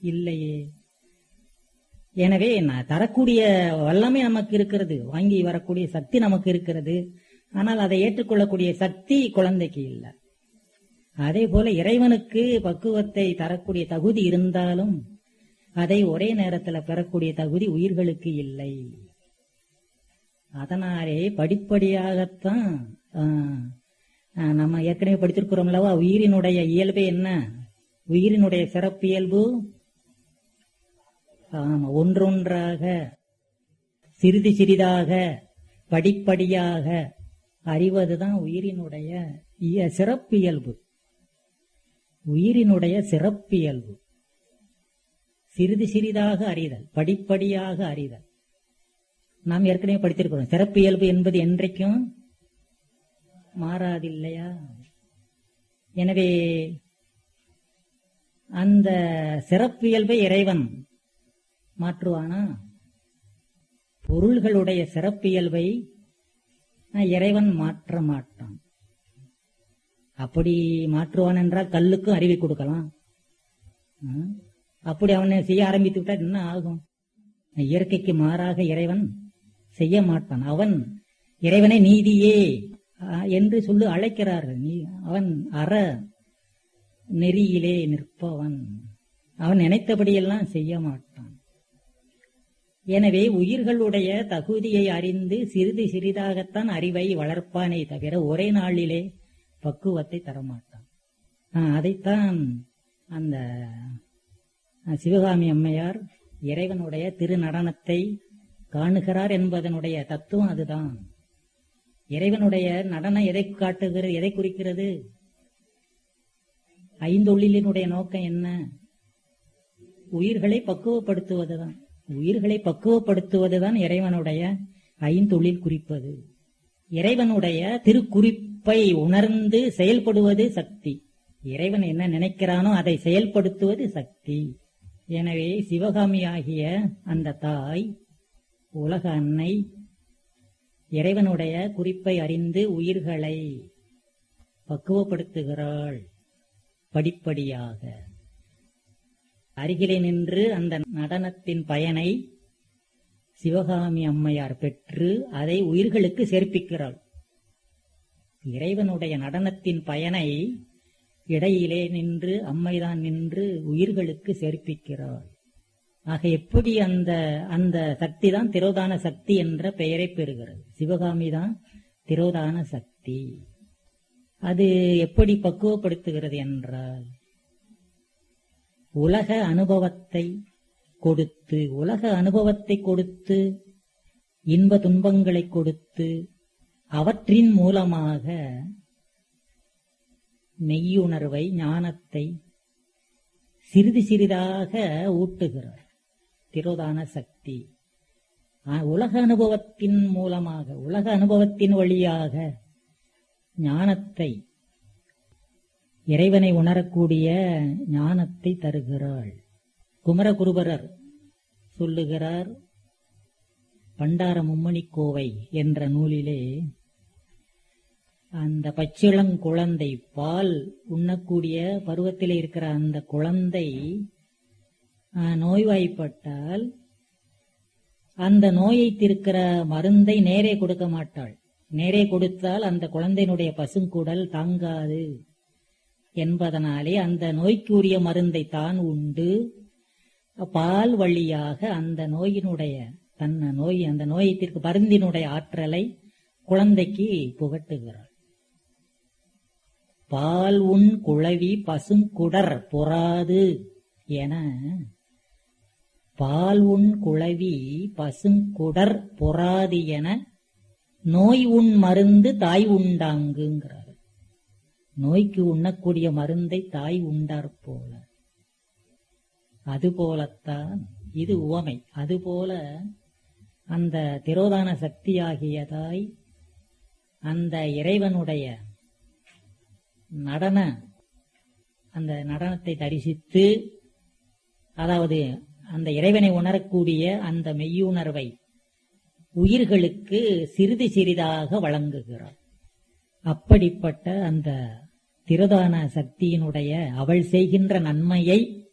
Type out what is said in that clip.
இல்லையே எனவே நான் தரக்கூடிய வல்லமை நமக்கு இருக்கிறது வாங்கி வரக்கூடிய சக்தி நமக்கு இருக்கிறது ஆனால் அதை ஏற்றுக்கொள்ளக்கூடிய சக்தி குழந்தைக்கு இல்லை அதே போல இறைவனுக்கு பக்குவத்தை தரக்கூடிய தகுதி இருந்தாலும் அதை ஒரே நேரத்தில் பெறக்கூடிய தகுதி உயிர்களுக்கு இல்லை அதனாலே படிப்படியாகத்தான் ஆஹ், ஆஹ், நம்ம ஏற்கனவே படித்திருக்கிறோம் அல்லவா உயிரினுடைய இயல்பு என்ன உயிரினுடைய சிறப்பியல்பு ஆமா ஒன்றொன்றாக சிறிது சிறிதாக படிப்படியாக அறிவதுதான் உயிரினுடைய இய- சிறப்பியல்பு உயிரினுடைய சிறப்பியல்பு சிறிது சிறிதாக அறிதல் படிப்படியாக அறிதல் நாம் ஏற்கனவே படித்திருக்கிறோம் சிறப்பியல்பு என்பது என்றைக்கும் மாறாது இல்லையா எனவே அந்த சிறப்பியல்பை இறைவன் மாற்றுவானா பொருள்களுடைய சிறப்பியல்பை அஹ், இறைவன் மாற்ற மாட்டான் அப்படி மாற்றுவான் என்றால் கல்லுக்கும் அறிவை கொடுக்கலாம் ம்? அப்படி அவனை செய்ய ஆரம்பித்து விட்டால் என்ன ஆகும் இயற்கைக்கு மாறாக இறைவன் செய்ய மாட்டான் அவன் இறைவனை நீதியே அஹ், என்று சொல்லி அழைக்கிறார்கள் நீ அவன் அற நெறியிலே நிற்பவன் அவன் நினைத்தபடியெல்லாம் செய்ய மாட்டான் எனவே உயிர்களுடைய தகுதியை அறிந்து சிறிது சிறிதாகத்தான் அறிவை வளர்ப்பானே தவிர ஒரே நாளிலே பக்குவத்தை தரமாட்டான் ஆஹ், அதைத்தான் அந்த அஹ், சிவகாமி அம்மையார் இறைவனுடைய திருநடனத்தை காணுகிறார் என்பதனுடைய தத்துவம் அதுதான் இறைவனுடைய நடனம் எதை காட்டுகிறது எதை குறிக்கிறது ஐந்தொழிலினுடைய நோக்கம் என்ன உயிர்களை பக்குவப்படுத்துவதுதான் உயிர்களை பக்குவப்படுத்துவதுதான் இறைவனுடைய ஐந்தொழில் குறிப்பது இறைவனுடைய திருக்குறிப்பை உணர்ந்து செயல்படுவது சக்தி இறைவன் என்ன நினைக்கிறானோ அதை செயல்படுத்துவது சக்தி எனவே சிவகாமி ஆகிய அந்த தாய் உலக அன்னை இறைவனுடைய குறிப்பை அறிந்து உயிர்களை பக்குவப்படுத்துகிறாள் படிப்படியாக அருகிலே நின்று அந்த நடனத்தின் பயனை சிவகாமி அம்மையார் பெற்று அதை உயிர்களுக்கு சேர்ப்பிக்கிறாள் இறைவனுடைய நடனத்தின் பயனை இடையிலே நின்று அம்மைதான் நின்று உயிர்களுக்கு சேர்ப்பிக்கிறாள் ஆக எப்படி அந்த அந்த சக்தி தான் திரோதான சக்தி என்ற பெயரை பெறுகிறது சிவகாமி தான் திரோதான சக்தி அது எப்படி பக்குவப்படுத்துகிறது என்றால் உலக அனுபவத்தை கொடுத்து உலக அனுபவத்தை கொடுத்து இன்ப துன்பங்களை கொடுத்து அவற்றின் மூலமாக மெய்யுணர்வை ஞானத்தை சிறிது சிறிதாக ஊட்டுகிறார் திரோதான சக்தி ஆ, உலக அனுபவத்தின் மூலமாக உலக அனுபவத்தின் வழியாக ஞானத்தை இறைவனை உணரக்கூடிய ஞானத்தை தருகிறாள் குமரகுருபரர் சொல்லுகிறார் பண்டார மும்மணி கோவை என்ற நூலிலே அந்த பச்சிளங்குழந்தை பால் உண்ணக்கூடிய பருவத்திலே இருக்கிற அந்த குழந்தை ஆ, நோய்வாய்ப்பட்டால் அந்த நோயை தீர்க்கிற மருந்தை நேரே கொடுக்க மாட்டாள் நேரே கொடுத்தால் அந்த குழந்தையினுடைய பசுங்குடல் தாங்காது என்பதனாலே அந்த நோய்க்குரிய மருந்தை தான் உண்டு பால் வழியாக அந்த நோயினுடைய தன்ன நோய் அந்த நோயத்திற்கு மருந்தினுடைய ஆற்றலை குழந்தைக்கு புகட்டுகிறாள் பால் உண் குழவி பசுங்குடர் பொறாது என பால் உண் குழவி பசுங்குடர் பொறாது என நோய் உண் மருந்து தாய் உண்டாங்குங்கிறார் நோய்க்கு உண்ணக்கூடிய மருந்தை தாய் உண்டார் போல அதுபோலத்தான் இது உவமை அதுபோல அந்த திரோதான சக்தியாகியதாய் அந்த இறைவனுடைய நடன அந்த நடனத்தை தரிசித்து அதாவது அந்த இறைவனை உணரக்கூடிய அந்த மெய்யுணர்வை உயிர்களுக்கு சிறிது சிறிதாக வழங்குகிறார் அப்படிப்பட்ட அந்த திரதான சக்தியினுடைய அவள் செய்கின்ற நன்மையை